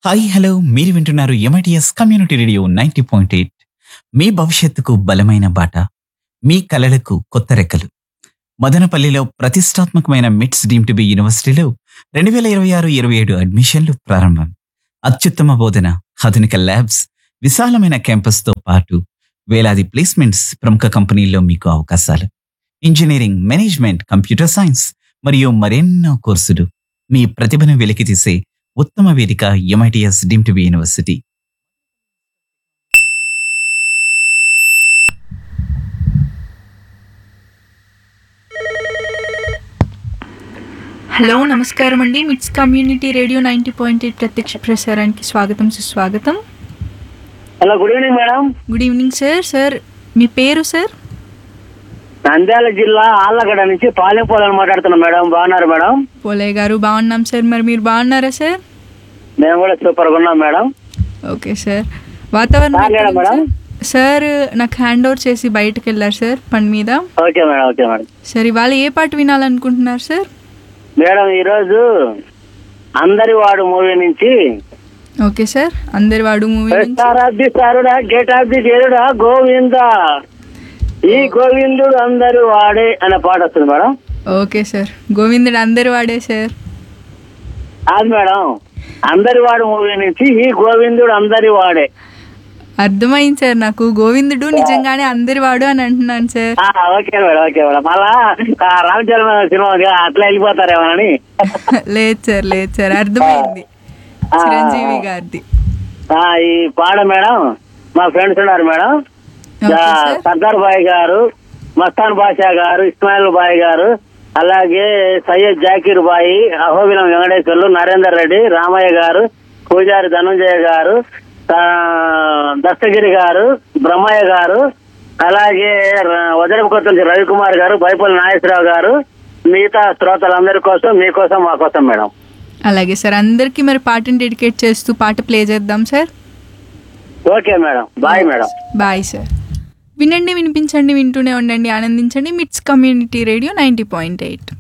Hi hello మీరు వింటున్నారు MITS community radio ninety point eight మీ భవిష్యత్తుకు బలమైన బాట మీ కలలకు కొత్త రెక్కలు మదనపల్లిలో ప్రతిష్టాత్మకమైన మిట్స్ డీమ్ టు బి యూనివర్సిటీలో రెండు వేల ఇరవై ఆరు ఇరవై ఏడు అడ్మిషన్లు ప్రారంభం అత్యుత్తమ బోధన ఆధునిక ల్యాబ్స్ విశాలమైన క్యాంపస్తో పాటు వేలాది ప్లేస్మెంట్స్ ప్రముఖ కంపెనీల్లో మీకు అవకాశాలు ఇంజనీరింగ్ మేనేజ్మెంట్ కంప్యూటర్ సైన్స్ మరియు మరెన్నో కోర్సులు మీ ప్రతిభను వెలికితీసే ఉత్తమ వేదిక MITS deemed to be university hello నమస్కారం అండి MITS community radio ninety point eight ప్రత్యక్ష ప్రసారానికి స్వాగతం సుస్వాగతం hello good evening madam good evening sir sir మీ పేరు సార్ నంద్యాల జిల్లా ఆళ్ళగడ్డ నుంచి పాలెంపోలని మాట్లాడుతున్నాం మేడం బాగున్నారు మేడం పోలయ్య గారు బాగున్నాం సార్ మరి మీరు బాగున్నారా సార్ మేము కూడా సూపర్ గా ఉన్నాం మేడం ఓకే సార్ వాతావరణం బాగాలేదా ఎట్లా ఉంది మేడం? సార్? సార్ నాకు హ్యాండ్ ఓవర్ చేసి బయటకు వెళ్ళారు సార్ పని మీద okay madam okay madam sir ఇవాళ ఏ పాట వినాలనుకుంటున్నారు సార్ మేడం ఈరోజు అందరి వాడు మూవీ నుంచి ఓకే సార్ అందరి వాడు మూవీ నుంచి స్టార్ ఆఫ్ ది సారుడా గేట్ ఆఫ్ ది దేవుడా గోవింద ఈ గోవిందుడు అందరి వాడే అనే పాట వస్తుంది మేడం ఓకే సార్ గోవిందుడు అందరి వాడే సార్ అది మేడం అందరి వాడు మూవీ నుంచి ఈ గోవిందుడు అందరి వాడే అర్థమైంది సార్ నాకు గోవిందుడు నిజంగానే అందరి వాడు అని అంటున్నాను సార్ ఆ, ఓకే మేడం ఓకే మేడం మళ్ళా ఆ, రామచరణ్ సినిమా ఉంది కదా, అట్లా వెళ్ళిపోతారేమోనని లేదు సార్ లేదు సార్ అర్థమైంది ఆ, చిరంజీవి గారిది ఆ, ఈ పాట మేడం మా ఫ్రెండ్స్ ఉన్నారు మేడం ఓకే ఆ, సార్ సర్దార్ బాయ్ గారు మస్తాన్ బాషా గారు ఇస్మాయిల్ బాయ్ గారు అలాగే సయ్యద్ జాకీర్ బాయి అహోబిలం వెంకటేశ్వర్లు నరేందర్ రెడ్డి రామయ్య గారు పూజారి ధనంజయ గారు ఆ, దస్తగిరి గారు బ్రహ్మయ్య గారు అలాగే ర- వదరపు కొత్త నుంచి రవికుమార్ గారు బైపల్లి నాగేశ్వరరావు గారు మిగతా శ్రోతలందరి కోసం మీకోసం మా కోసం మేడం అలాగే సార్ అందరికీ మరి పాటను డెడికేట్ చేస్తూ పాట ప్లే చేద్దాం sir okay madam bye madam bye sir వినండి వినిపించండి వింటూనే ఉండండి ఆనందించండి MITS community radio ninety point eight